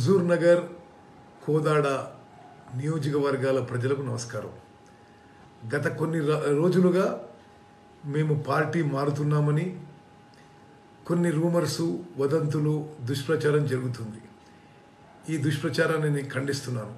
హుజూర్ నగర్ కోదాడ నియోజకవర్గాల ప్రజలకు నమస్కారం గత కొన్ని ర- రోజులుగా మేము పార్టీ మారుతున్నామని కొన్ని రూమర్సు వదంతులు దుష్ప్రచారం జరుగుతుంది ఈ దుష్ప్రచారాన్ని నేను ఖండిస్తున్నాను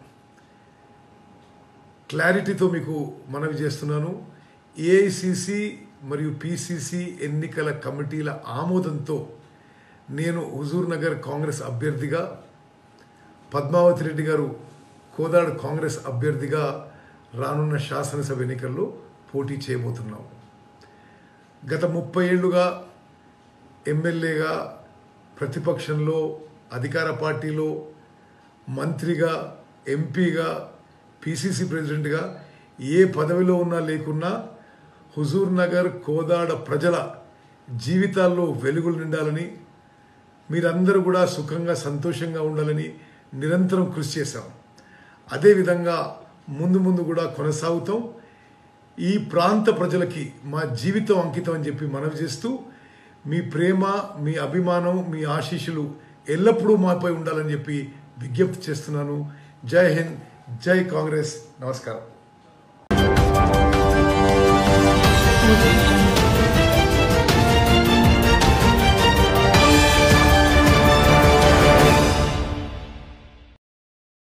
క్లారిటీతో మీకు మనవి చేస్తున్నాను ఏఐసిసి మరియు పిసిసి ఎన్నికల కమిటీల ఆమోదంతో నేను హుజూర్ నగర్ కాంగ్రెస్ అభ్యర్థిగా పద్మావతి రెడ్డి గారు కోదాడ కాంగ్రెస్ అభ్యర్థిగా రానున్న శాసనసభ ఎన్నికల్లో పోటీ చేయబోతున్నాం గత ముప్పై ఏళ్లుగా ఎమ్మెల్యేగా ప్రతిపక్షంలో అధికార పార్టీలో మంత్రిగా ఎంపీగా పిసిసి ప్రెసిడెంట్గా ఏ పదవిలో ఉన్నా లేకున్నా హుజూర్ నగర్ కోదాడ ప్రజల జీవితాల్లో వెలుగులు నిండాలని మీరందరూ కూడా సుఖంగా సంతోషంగా ఉండాలని నిరంతరం కృషి చేశాం అదేవిధంగా ముందు ముందు కూడా కొనసాగుతాం ఈ ప్రాంత ప్రజలకి మా జీవితం అంకితం అని చెప్పి మనవి చేస్తూ మీ ప్రేమ మీ అభిమానం మీ ఆశీస్సులు ఎల్లప్పుడూ మాపై ఉండాలని చెప్పి విజ్ఞప్తి చేస్తున్నాను జై హింద్ జై కాంగ్రెస్ నమస్కారం